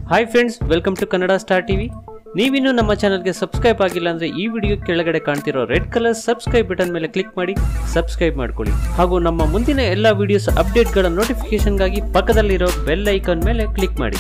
hi friends welcome to Kannada Star TV ನೀವಿನ್ನೂ ನಮ್ಮ ಚಾನಲ್ಗೆ ಸಬ್ಸ್ಕ್ರೈಬ್ ಆಗಿಲ್ಲ ಅಂದ್ರೆ ಈ ವಿಡಿಯೋ ಕೆಳಗಡೆ ಕಾಣ್ತಿರೋ ರೆಡ್ ಕಲರ್ ಸಬ್ಸ್ಕ್ರೈಬ್ ಬಟನ್ ಮೇಲೆ ಕ್ಲಿಕ್ ಮಾಡಿ ಸಬ್ಸ್ಕ್ರೈಬ್ ಮಾಡ್ಕೊಳ್ಳಿ ಹಾಗೂ ನಮ್ಮ ಮುಂದಿನ ಎಲ್ಲ ವಿಡಿಯೋಸ್ ಅಪ್ಡೇಟ್ಗಳ ನೋಟಿಫಿಕೇಶನ್ಗಾಗಿ ಪಕ್ಕದಲ್ಲಿರೋ ಬೆಲ್ ಐಕಾನ್ ಮೇಲೆ ಕ್ಲಿಕ್ ಮಾಡಿ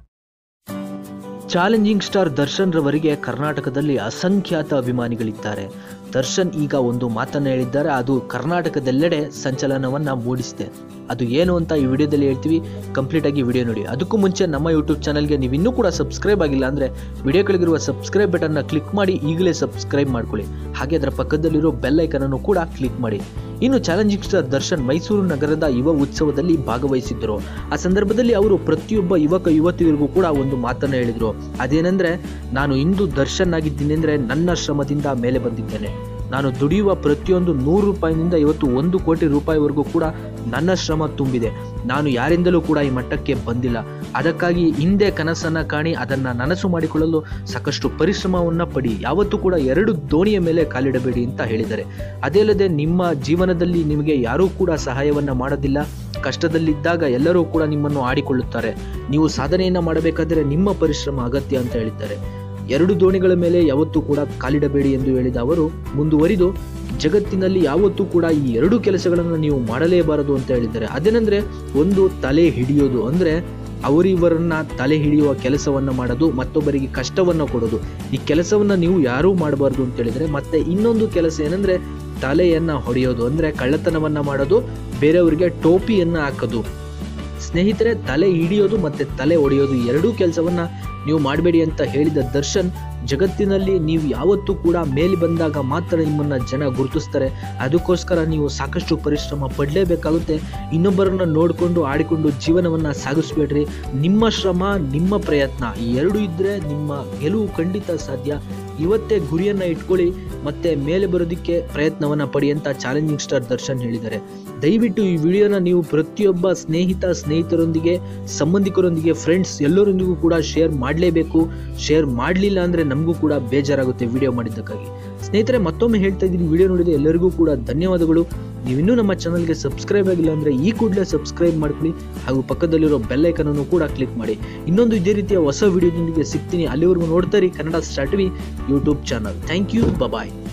ಚಾಲೆಂಜಿಂಗ್ ಸ್ಟಾರ್ ದರ್ಶನ್ ರವರಿಗೆ ಕರ್ನಾಟಕದಲ್ಲಿ ಅಸಂಖ್ಯಾತ ಅಭಿಮಾನಿಗಳಿದ್ದಾರೆ ದರ್ಶನ್ ಈಗ ಒಂದು ಮಾತನ್ನ ಹೇಳಿದ್ದಾರೆ ಅದು ಕರ್ನಾಟಕದೆಲ್ಲೆಡೆ ಸಂಚಲನವನ್ನ ಮೂಡಿಸಿದೆ ಅದು ಏನು ಅಂತ ಈ ವಿಡಿಯೋದಲ್ಲಿ ಹೇಳ್ತೀವಿ ಕಂಪ್ಲೀಟ್ ಆಗಿ ವಿಡಿಯೋ ನೋಡಿ ಅದಕ್ಕೂ ಮುಂಚೆ ನಮ್ಮ ಯೂಟ್ಯೂಬ್ ಚಾನಲ್ಗೆ ನೀವು ಇನ್ನೂ ಕೂಡ ಸಬ್ಸ್ಕ್ರೈಬ್ ಆಗಿಲ್ಲ ಅಂದ್ರೆ ವಿಡಿಯೋ ಕೆಳಗಿರುವ ಸಬ್ಸ್ಕ್ರೈಬ್ ಬಟನ್ನ ಕ್ಲಿಕ್ ಮಾಡಿ ಈಗಲೇ ಸಬ್ಸ್ಕ್ರೈಬ್ ಮಾಡ್ಕೊಳ್ಳಿ ಹಾಗೆ ಅದರ ಪಕ್ಕದಲ್ಲಿರೋ ಬೆಲ್ ಐಕನ್ ಅನ್ನು ಕೂಡ ಕ್ಲಿಕ್ ಮಾಡಿ ಇನ್ನು ಚಾಲೆಂಜಿಂಗ್ ಸ್ಟಾರ್ ದರ್ಶನ್ ಮೈಸೂರು ನಗರದ ಯುವ ಉತ್ಸವದಲ್ಲಿ ಭಾಗವಹಿಸಿದ್ದರು ಆ ಸಂದರ್ಭದಲ್ಲಿ ಅವರು ಪ್ರತಿಯೊಬ್ಬ ಯುವಕ ಯುವತಿಯರಿಗೂ ಕೂಡ ಒಂದು ಮಾತನ್ನ ಹೇಳಿದ್ರು ಅದೇನೆಂದ್ರೆ ನಾನು ಇಂದು ದರ್ಶನ್ ಆಗಿದ್ದೀನಿ ಅಂದ್ರೆ ನನ್ನ ಶ್ರಮದಿಂದ ಮೇಲೆ ಬಂದಿದ್ದೇನೆ ನಾನು ದುಡಿಯುವ ಪ್ರತಿಯೊಂದು ನೂರು ರೂಪಾಯಿನಿಂದ ಇವತ್ತು ಒಂದು ಕೋಟಿ ರೂಪಾಯಿವರೆಗೂ ಕೂಡ ನನ್ನ ಶ್ರಮ ತುಂಬಿದೆ ನಾನು ಯಾರಿಂದಲೂ ಕೂಡ ಈ ಮಟ್ಟಕ್ಕೆ ಬಂದಿಲ್ಲ ಅದಕ್ಕಾಗಿ ಹಿಂದೆ ಕನಸನ್ನ ಕಾಣಿ ಅದನ್ನ ನನಸು ಮಾಡಿಕೊಳ್ಳಲು ಸಾಕಷ್ಟು ಪರಿಶ್ರಮವನ್ನ ಪಡಿ ಯಾವತ್ತೂ ಕೂಡ ಎರಡು ದೋಣಿಯ ಮೇಲೆ ಕಾಲಿಡಬೇಡಿ ಅಂತ ಹೇಳಿದ್ದಾರೆ ಅದೇ ಅಲ್ಲದೆ ನಿಮ್ಮ ಜೀವನದಲ್ಲಿ ನಿಮಗೆ ಯಾರೂ ಕೂಡ ಸಹಾಯವನ್ನ ಮಾಡೋದಿಲ್ಲ ಕಷ್ಟದಲ್ಲಿದ್ದಾಗ ಎಲ್ಲರೂ ಕೂಡ ನಿಮ್ಮನ್ನು ಆಡಿಕೊಳ್ಳುತ್ತಾರೆ ನೀವು ಸಾಧನೆಯನ್ನ ಮಾಡಬೇಕಾದರೆ ನಿಮ್ಮ ಪರಿಶ್ರಮ ಅಗತ್ಯ ಅಂತ ಹೇಳಿದ್ದಾರೆ ಎರಡು ದೋಣಿಗಳ ಮೇಲೆ ಯಾವತ್ತೂ ಕೂಡ ಕಾಲಿಡಬೇಡಿ ಎಂದು ಹೇಳಿದ ಅವರು ಮುಂದುವರಿದು ಜಗತ್ತಿನಲ್ಲಿ ಯಾವತ್ತೂ ಕೂಡ ಈ ಎರಡು ಕೆಲಸಗಳನ್ನು ನೀವು ಮಾಡಲೇಬಾರದು ಅಂತ ಹೇಳಿದ್ದಾರೆ ಅದೇನೆಂದ್ರೆ ಒಂದು ತಲೆ ಹಿಡಿಯೋದು ಅಂದ್ರೆ ಅವರಿವರನ್ನ ತಲೆ ಹಿಡಿಯುವ ಕೆಲಸವನ್ನ ಮಾಡೋದು ಮತ್ತೊಬ್ಬರಿಗೆ ಕಷ್ಟವನ್ನ ಕೊಡೋದು ಈ ಕೆಲಸವನ್ನ ನೀವು ಯಾರೂ ಮಾಡಬಾರ್ದು ಅಂತ ಹೇಳಿದ್ರೆ ಮತ್ತೆ ಇನ್ನೊಂದು ಕೆಲಸ ಏನಂದ್ರೆ ತಲೆಯನ್ನ ಹೊಡೆಯೋದು ಅಂದ್ರೆ ಕಳ್ಳತನವನ್ನ ಮಾಡೋದು ಬೇರೆಯವರಿಗೆ ಟೋಪಿಯನ್ನ ಹಾಕೋದು ಸ್ನೇಹಿತರೆ ತಲೆ ಹಿಡಿಯೋದು ಮತ್ತೆ ತಲೆ ಹೊಡೆಯೋದು ಎರಡೂ ಕೆಲಸವನ್ನ ನೀವು ಮಾಡಬೇಡಿ ಅಂತ ಹೇಳಿದ ದರ್ಶನ್ ಜಗತ್ತಿನಲ್ಲಿ ನೀವು ಯಾವತ್ತೂ ಕೂಡ ಮೇಲೆ ಬಂದಾಗ ಮಾತ್ರ ನಿಮ್ಮನ್ನ ಜನ ಗುರುತಿಸ್ತಾರೆ ಅದಕ್ಕೋಸ್ಕರ ನೀವು ಸಾಕಷ್ಟು ಪರಿಶ್ರಮ ಪಡಲೇಬೇಕಾಗುತ್ತೆ ಇನ್ನೊಬ್ಬರನ್ನ ನೋಡಿಕೊಂಡು ಆಡಿಕೊಂಡು ಜೀವನವನ್ನ ಸಾಗಿಸ್ಬೇಡ್ರಿ ನಿಮ್ಮ ಶ್ರಮ ನಿಮ್ಮ ಪ್ರಯತ್ನ ಈ ಎರಡು ಇದ್ರೆ ನಿಮ್ಮ ಗೆಲುವು ಖಂಡಿತ ಸಾಧ್ಯ ಇವತ್ತೇ ಗುರಿಯನ್ನ ಇಟ್ಕೊಳ್ಳಿ ಮತ್ತೆ ಮೇಲೆ ಬರೋದಕ್ಕೆ ಪ್ರಯತ್ನವನ್ನ ಪಡಿ ಅಂತ ಚಾಲೆಂಜಿಂಗ್ ಸ್ಟಾರ್ ದರ್ಶನ್ ಹೇಳಿದ್ದಾರೆ ದಯವಿಟ್ಟು ಈ ವಿಡಿಯೋನ ನೀವು ಪ್ರತಿಯೊಬ್ಬ ಸ್ನೇಹಿತ ಸ್ನೇಹಿತರೊಂದಿಗೆ ಸಂಬಂಧಿಕರೊಂದಿಗೆ ಫ್ರೆಂಡ್ಸ್ ಎಲ್ಲರೊಂದಿಗೂ ಕೂಡ ಶೇರ್ ಮಾಡಲೇಬೇಕು ಶೇರ್ ಮಾಡಲಿಲ್ಲ ಅಂದರೆ ನಮಗೂ ಕೂಡ ಬೇಜಾರಾಗುತ್ತೆ ವಿಡಿಯೋ ಮಾಡಿದ್ದಕ್ಕಾಗಿ ಸ್ನೇಹಿತರೆ ಮತ್ತೊಮ್ಮೆ ಹೇಳ್ತಾ ಇದ್ದೀನಿ ವಿಡಿಯೋ ನೋಡಿದ ಎಲ್ಲರಿಗೂ ಕೂಡ ಧನ್ಯವಾದಗಳು ನೀವಿನ್ನೂ ನಮ್ಮ ಚಾನಲ್ಗೆ ಸಬ್ಸ್ಕ್ರೈಬ್ ಆಗಿಲ್ಲ ಅಂದರೆ ಈ ಕೂಡಲೇ ಸಬ್ಸ್ಕ್ರೈಬ್ ಮಾಡ್ಕೊಳ್ಳಿ ಹಾಗೂ ಪಕ್ಕದಲ್ಲಿರೋ ಬೆಲ್ ಐಕನನ್ನು ಕೂಡ ಕ್ಲಿಕ್ ಮಾಡಿ ಇನ್ನೊಂದು ಇದೇ ರೀತಿಯ ಹೊಸ ವಿಡಿಯೋದೊಂದಿಗೆ ಸಿಗ್ತೀನಿ ಅಲ್ಲಿವರೆಗೂ ನೋಡ್ತಾ ಇರಿ Kannada Star TV YouTube channel thank you bye